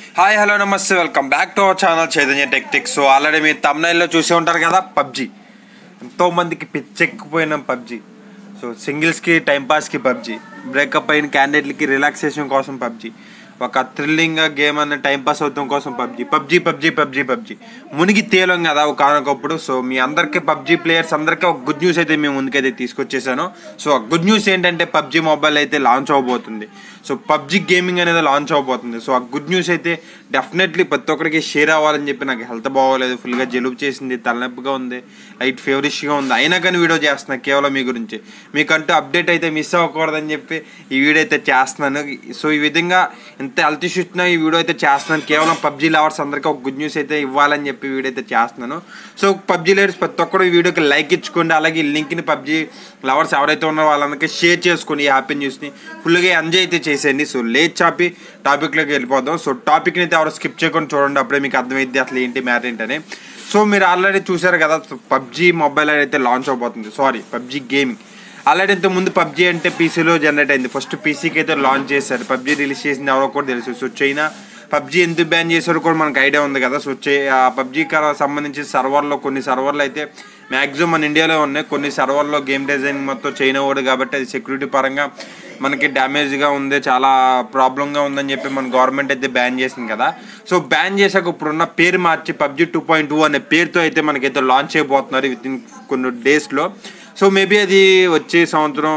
hi hello నమస్తే welcome back to our channel Chaitanya టెక్టిక్స్ so already మీరు తమ్నైల్లో చూసి ఉంటారు కదా పబ్జి ఎంతో మందికి పిచ్చెక్కిపోయిన పబ్జి సో సింగిల్స్కి టైంపాస్కి పబ్జి బ్రేకప్ అయిన క్యాండిడేట్లకి రిలాక్సేషన్ కోసం పబ్జి ఒక థ్రిల్లింగ్ గేమ్ అన్న టైంపాస్ అవుతాం కోసం PUBG PUBG PUBG PUBG PUBG మునిగి తేలం కదా ఒక కానకప్పుడు సో మీ అందరికీ పబ్జి ప్లేయర్స్ అందరికీ ఒక గుడ్ న్యూస్ అయితే మేము ముందుకైతే తీసుకొచ్చేసాను సో ఆ గుడ్ న్యూస్ ఏంటంటే పబ్జి మొబైల్ అయితే లాంచ్ అవబోతుంది సో పబ్జి గేమింగ్ అనేది లాంచ్ అవబోతుంది సో ఆ గుడ్ న్యూస్ అయితే డెఫినెట్లీ ప్రతి ఒక్కరికి షేర్ అవ్వాలని చెప్పి నాకు హెల్త్ బాగోలేదు ఫుల్గా జలుబు చేసింది తలనొప్పిగా ఉంది లైట్ ఫేవరిష్గా ఉంది అయినా కానీ వీడియో చేస్తున్నా కేవలం మీ గురించి మీకంటూ అప్డేట్ అయితే మిస్ అవ్వకూడదని చెప్పి ఈ వీడియో అయితే చేస్తున్నాను సో ఈ విధంగా ఎంత హెల్త్ ఇష్యూ వచ్చినా ఈ వీడియో అయితే చేస్తున్నాను కేవలం పబ్జీ లవర్స్ అందరికీ ఒక గుడ్ న్యూస్ అయితే ఇవ్వాలని చెప్పి వీడియో అయితే చేస్తున్నాను సో పబ్జీ లవర్స్ ప్రతి ఒక్కరు ఈ వీడియోకి లైక్ ఇచ్చుకోండి అలాగే ఈ లింక్ని పబ్జీ లవర్స్ ఎవరైతే ఉన్నారో వాళ్ళందరికీ షేర్ చేసుకోండి ఈ హ్యాపీ న్యూస్ని ఫుల్గా ఎంజాయ్ అయితే చేసేయండి సో లేట్ చాపి టాపిక్లోకి వెళ్ళిపోదాం సో టాపిక్ని అయితే ఎవరు స్కిప్ చేయకుండా చూడండి అప్పుడే మీకు అర్థమైద్ది అసలు ఏంటి మ్యాటర్ ఏంటని సో మీరు ఆల్రెడీ చూసారు కదా పబ్జీ మొబైల్ అయితే లాంచ్ అవబోతుంది సారీ పబ్జీ గేమింగ్ ఆల్రెడీ ఇంత ముందు పబ్జీ అంటే పీసీలో జనరేట్ అయింది ఫస్ట్ పీసీకి అయితే లాంచ్ చేశారు పబ్జీ రిలీజ్ చేసింది ఎవరో కూడా తెలుసు సో చైనా పబ్జీ ఎందుకు బ్యాన్ చేశారో కూడా మనకు ఐడియా ఉంది కదా సో చే ఆ పబ్జీకి సంబంధించిన సర్వర్లో కొన్ని సర్వర్లు అయితే మ్యాక్సిమం మన ఇండియాలో ఉన్నాయి కొన్ని సర్వర్లో గేమ్ డిజైన్ మొత్తం చైనా ఓడు కాబట్టి అది సెక్యూరిటీ పరంగా మనకి డ్యామేజ్గా ఉంది చాలా ప్రాబ్లంగా ఉందని చెప్పి మన గవర్నమెంట్ అయితే బ్యాన్ చేసింది కదా సో బ్యాన్ చేశాక ఇప్పుడున్న పేరు మార్చి పబ్జీ టూ పాయింట్ టూ అనే పేరుతో అయితే మనకైతే లాంచ్ చేయబోతున్నారు విత్ ఇన్ కొన్ని డేస్లో సో మేబీ అది వచ్చే సంవత్సరం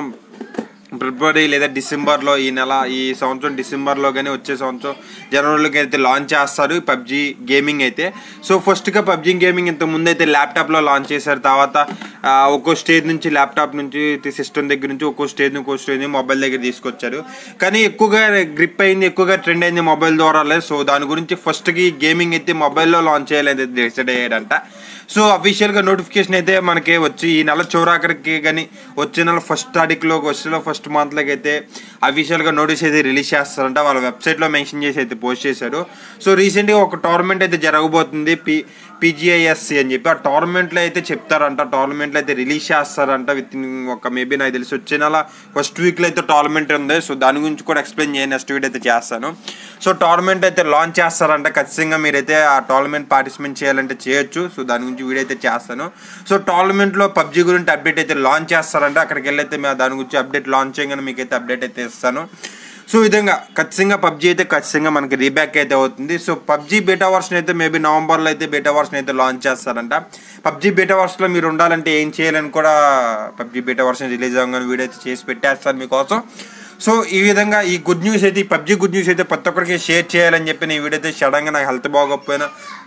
ఫిబ్రవరి లేదా డిసెంబర్లో ఈ నెల ఈ సంవత్సరం డిసెంబర్లో కానీ వచ్చే సంవత్సరం జనవరిలోకి అయితే లాంచ్ చేస్తారు పబ్జీ గేమింగ్ అయితే సో ఫస్ట్గా పబ్జీ గేమింగ్ ఇంత ముందు అయితే ల్యాప్టాప్లో లాంచ్ చేశారు తర్వాత ఆ, ఒక్కో స్టేజ్ నుంచి ల్యాప్టాప్ నుంచి సిస్టమ్ దగ్గర నుంచి ఒక్కో స్టేజ్ ఒక్కో స్టేజ్ మొబైల్ దగ్గర తీసుకొచ్చారు కానీ ఎక్కువగా గ్రిప్ అయింది ఎక్కువగా ట్రెండ్ అయింది మొబైల్ ద్వారా సో దాని గురించి ఫస్ట్కి గేమింగ్ అయితే మొబైల్లో లాంచ్ చేయాలని డిసైడ్ అయ్యాడంట సో అఫీషియల్గా నోటిఫికేషన్ అయితే మనకి వచ్చి ఈ నెల చివరాఖరికి కానీ వచ్చే నెల ఫస్ట్ తారీఖులో వచ్చే నెల ఫస్ట్ మంత్లోకి అయితే అఫీషియల్గా నోటీస్ అయితే రిలీజ్ చేస్తారంట వాళ్ళ వెబ్సైట్లో మెన్షన్ చేసి అయితే పోస్ట్ చేశారు సో రీసెంట్గా ఒక టోర్నమెంట్ అయితే జరగబోతుంది పి పీజీఐఎస్సి అని చెప్పి ఆ టోర్నమెంట్లో అయితే చెప్తారంట టోర్నమెంట్లో అయితే రిలీజ్ చేస్తారంట విత్ ఇన్ ఒక మేబీ నాకు తెలిసి వచ్చే నెల ఫస్ట్ వీక్లో అయితే టోర్నమెంట్ ఉంది సో దాని గురించి కూడా ఎక్స్ప్లెయిన్ చేయండి నెక్స్ట్ వీడియో అయితే చేస్తాను సో టోర్నమెంట్ అయితే లాంచ్ చేస్తారంట ఖచ్చితంగా మీరైతే ఆ టోర్నమెంట్ పార్టిసిపేట్ చేయాలంటే చేయొచ్చు సో దాని గురించి వీడియో అయితే చేస్తాను సో టోర్నమెంట్లో పబ్జీ గురించి అప్డేట్ అయితే లాంచ్ చేస్తారంట అక్కడికి వెళ్ళైతే మేము దాని గురించి అప్డేట్ లాంచ్ చేయగానే మీకు అయితే అప్డేట్ అయితే ఇస్తాను సో ఈ విధంగా ఖచ్చితంగా పబ్జీ అయితే ఖచ్చితంగా మనకి రీబ్యాక్ అయితే అవుతుంది సో పబ్జీ బీటా వర్షన్ అయితే మేబీ నవంబర్లో అయితే బీటా వర్షన్ అయితే లాంచ్ చేస్తారంట పబ్జీ బీటా వర్షన్లో మీరు ఉండాలంటే ఏం చేయాలని కూడా పబ్జీ బీటా వర్షన్ రిలీజ్ అవ్వగానే వీడియో అయితే చేసి పెట్టేస్తాను మీకోసం సో ఈ విధంగా ఈ గుడ్ న్యూస్ అయితే ఈ పబ్జీ గుడ్ న్యూస్ అయితే ప్రతి ఒక్కరికి షేర్ చేయాలని చెప్పి నేను ఈ వీడియో అయితే సడన్గా నాకు హెల్త్ బాగోకపోయినా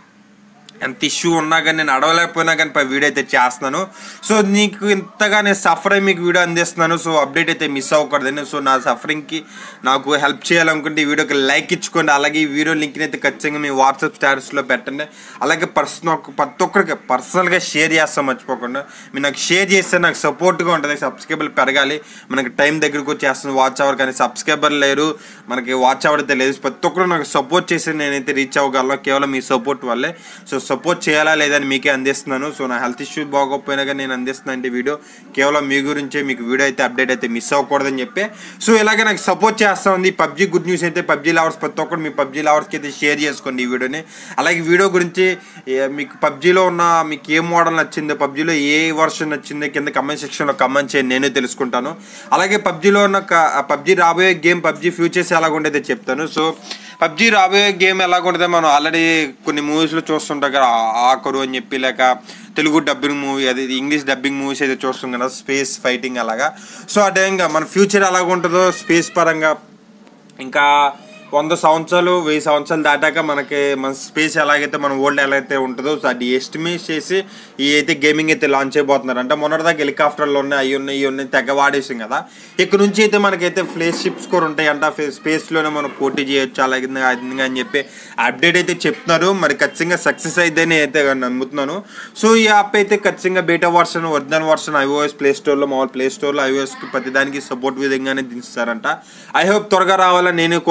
ఎంత ఇష్యూ ఉన్నా కానీ నేను అడవలేకపోయినా కానీ పై వీడియో అయితే చేస్తున్నాను సో నీకు ఇంతగా నేను సఫర్ అయ్యి మీకు వీడియో అందిస్తున్నాను సో అప్డేట్ అయితే మిస్ అవ్వకూడదని సో నా సఫరింగ్కి నాకు హెల్ప్ చేయాలనుకుంటే ఈ వీడియోకి లైక్ ఇచ్చుకోండి అలాగే ఈ వీడియో లింక్ని అయితే ఖచ్చితంగా మీ వాట్సాప్ స్టేటస్లో పెట్టండి అలాగే పర్సనల్ ప్రతి ఒక్కరికి పర్సనల్గా షేర్ చేస్తాం మర్చిపోకుండా మీరు నాకు షేర్ చేస్తే నాకు సపోర్ట్గా ఉంటుంది సబ్స్క్రైబర్లు పెరగాలి మనకి టైం దగ్గరకు వచ్చేస్తుంది వాచ్ అవర్ కానీ సబ్స్క్రైబర్ లేరు మనకి వాచ్ అవర్ అయితే లేదు ప్రతి ఒక్కరు నాకు సపోర్ట్ చేసి నేనైతే రీచ్ అవ్వగలను కేవలం మీ సపోర్ట్ వల్లే సో సపోర్ట్ చేయాలా లేదని మీకే అందిస్తున్నాను సో నా హెల్త్ ఇష్యూ బాగోకపోయినా కానీ నేను అందిస్తున్నాను అంటే వీడియో కేవలం మీ గురించే మీకు వీడియో అయితే అప్డేట్ అయితే మిస్ అవ్వకూడదని చెప్పి సో ఇలాగే నాకు సపోర్ట్ చేస్తా ఉంది పబ్జీ గుడ్ న్యూస్ అయితే పబ్జీ లవర్స్ ప్రతి ఒక్కరు మీ పబ్జీ లవర్స్కి అయితే షేర్ చేసుకోండి ఈ వీడియోని అలాగే వీడియో గురించి ఏ, మీకు పబ్జీలో ఉన్న మీకు ఏ మోడల్ నచ్చిందో పబ్జీలో ఏ వర్షన్ నచ్చిందో కింద కమెంట్ సెక్షన్లో కమెంట్ చేయండి నేను తెలుసుకుంటాను అలాగే పబ్జీలో ఉన్న పబ్జీ రాబోయే గేమ్ పబ్జీ ఫ్యూచర్స్ ఎలాగుండేదో చెప్తాను సో పబ్జీ రాబోయే గేమ్ ఎలాగుంటుందో మనం ఆల్రెడీ కొన్ని మూవీస్లో చూస్తుంటాం కదా ఆ- ఆకరు అని చెప్పి లేక తెలుగు డబ్బింగ్ మూవీ అది ఇంగ్లీష్ డబ్బింగ్ మూవీస్ అయితే చూస్తాం కదా స్పేస్ ఫైటింగ్ అలాగా సో ఆ విధంగా మన ఫ్యూచర్ ఎలాగుంటుందో స్పేస్ పరంగా ఇంకా వంద సంవత్సరాలు వెయ్యి సంవత్సరాలు దాటాక మనకి మన స్పేస్ ఎలాగైతే మన వరల్డ్ ఎలా అయితే ఉంటుందో సో అది ఎస్టిమేట్ చేసి ఈ అయితే గేమింగ్ అయితే లాంచ్ చేయబోతున్నారు అంటే మొన్నటిదాకా హెలికాప్టర్లు ఉన్నాయి అవి ఉన్నాయి ఇవి ఉన్నాయి తెగ వాడేసాం కదా ఇక్కడ నుంచి అయితే మనకైతే ఫ్లేస్ షిప్స్ కూడా ఉంటాయి అంట స్పేస్లోనే మనం పోటీ చేయొచ్చు అలాగే అది అని చెప్పి అప్డేట్ అయితే చెప్తున్నారు మరి ఖచ్చితంగా సక్సెస్ అయితేనే అయితే నమ్ముతున్నాను సో ఈ యాప్ అయితే ఖచ్చితంగా beta version original version iOS play స్టోర్లో మామూలు ప్లే స్టోర్లో ఐఓఎస్కి ప్రతిదానికి సపోర్ట్ విధంగానే దించుతారంట ఐ హోప్ త్వరగా రావాలని నేనే కోరుకుంటున్నాను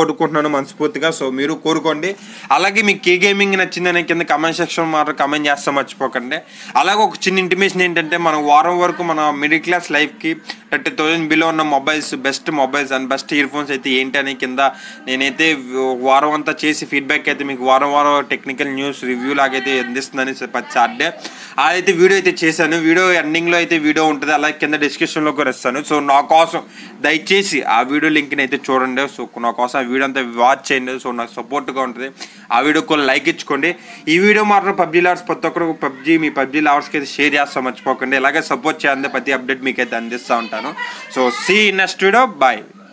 కోరుకుంటున్నాను మనస్ఫూర్తిగా సో మీరు కోరుకోండి అలాగే మీకు ఏ గేమింగ్ నచ్చిందనే కింద కమెంట్ సెక్షన్ మాత్రం కమెంట్ చేస్తాం మర్చిపోకండి అలాగే ఒక చిన్న ఇంటిమేషన్ ఏంటంటే మనం వారం వరకు మన మిడిల్ క్లాస్ లైఫ్కి థర్టీ థౌసండ్ బిలో ఉన్న mobiles best mobiles and best year phones అయితే ఏంటి అని కింద నేనైతే వారం అంతా చేసి ఫీడ్బ్యాక్ అయితే మీకు వారం వారం టెక్నికల్ న్యూస్ రివ్యూ లాగైతే అందిస్తుందని ప్రతి సాటర్డే అదైతే వీడియో అయితే చేశాను వీడియో ఎండింగ్లో అయితే వీడియో ఉంటుంది అలాగే కింద డిస్క్రిప్షన్లో కూడా ఇస్తాను సో నా కోసం దయచేసి ఆ వీడియో లింక్ని అయితే చూడండి సో నా కోసం ఆ వీడియో అంతా వాచ్ చేయండి సో నాకు సపోర్ట్గా ఉంటుంది ఆ వీడియో కూడా లైక్ ఇచ్చుకోండి ఈ వీడియో మాత్రం పబ్జీ లవర్స్ ప్రతి ఒక్కరు పబ్జీ మీ పబ్జీ లవర్స్కి అయితే షేర్ చేస్తాం మర్చిపోకండి ఇలాగే సపోర్ట్ చేయండి ప్రతి అప్డేట్ మీకు అయితే అందిస్తూ ఉంటాను so see next video bye